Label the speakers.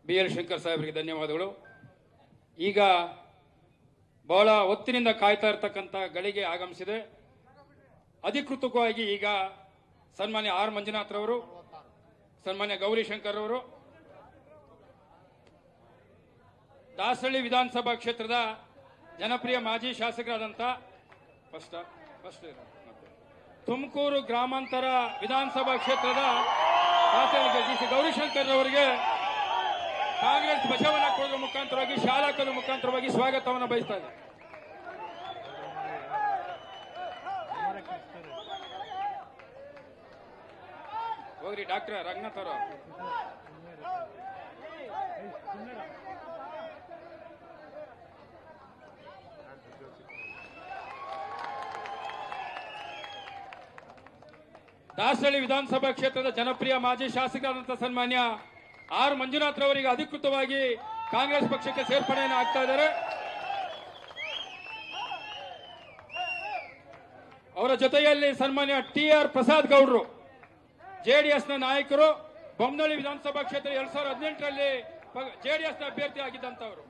Speaker 1: B L Shankar ಸಾಹೇಬರಿಗೆ ಧನ್ಯವಾದಗಳು ಈಗ ಬಹಳ ಹೊತ್ತಿನಿಂದ ಕಾಯ್ತಾ ಇರತಕ್ಕಂಥ ಗಳಿಗೆ ಆಗಮಿಸಿದೆ ಅಧಿಕೃತವಾಗಿ ಈಗ ಸನ್ಮಾನ್ಯ ಆರ್ ಮಂಜುನಾಥ್ ರವರು ಸನ್ಮಾನ್ಯ ಗೌರಿಶಂಕರ್ ಅವರು ದಾಸಹಳ್ಳಿ ವಿಧಾನಸಭಾ ಕ್ಷೇತ್ರದ ಜನಪ್ರಿಯ ಮಾಜಿ ಶಾಸಕರಾದಂಥ ಫಸ್ಟ್ ಫಸ್ಟ್ ತುಮಕೂರು ಗ್ರಾಮಾಂತರ ವಿಧಾನಸಭಾ ಕ್ಷೇತ್ರದ ಶಾಸಕರಿಗೆ ಡಿ ಸಿ ಗೌರಿಶಂಕರ್ ಅವರಿಗೆ ಕಾಂಗ್ರೆಸ್ ಬಸವನ ಕೊಡುವ ಮುಖಾಂತರವಾಗಿ ಶಾಲಕರ ಮುಖಾಂತರವಾಗಿ ಸ್ವಾಗತವನ್ನು ಬಯಸ್ತಾ ಇದೆ ಹೋಗ್ರಿ ಡಾಕ್ಟರ್ ರಂಗನಾಥ್ ಅವರು ದಾಸಹಳ್ಳಿ ವಿಧಾನಸಭಾ ಕ್ಷೇತ್ರದ ಜನಪ್ರಿಯ ಮಾಜಿ ಶಾಸಕರಾದಂತಹ ಸನ್ಮಾನ್ಯ ಆರ್ ಮಂಜುನಾಥ್ ರವರಿಗೆ ಅಧಿಕೃತವಾಗಿ ಕಾಂಗ್ರೆಸ್ ಪಕ್ಷಕ್ಕೆ ಸೇರ್ಪಡೆಯನ್ನು ಆಗ್ತಾ ಇದ್ದಾರೆ ಅವರ ಜೊತೆಯಲ್ಲಿ ಸನ್ಮಾನ್ಯ ಟಿ ಆರ್ ಪ್ರಸಾದ್ ಗೌಡ್ರು ಜೆಡಿಎಸ್ನ ನಾಯಕರು ಬೊಮ್ಮನಹಳ್ಳಿ ವಿಧಾನಸಭಾ ಕ್ಷೇತ್ರ ಎರಡ್ ಸಾವಿರದ ಹದಿನೆಂಟರಲ್ಲಿ ಜೆಡಿಎಸ್ನ ಅಭ್ಯರ್ಥಿ ಆಗಿದ್ದಂತವರು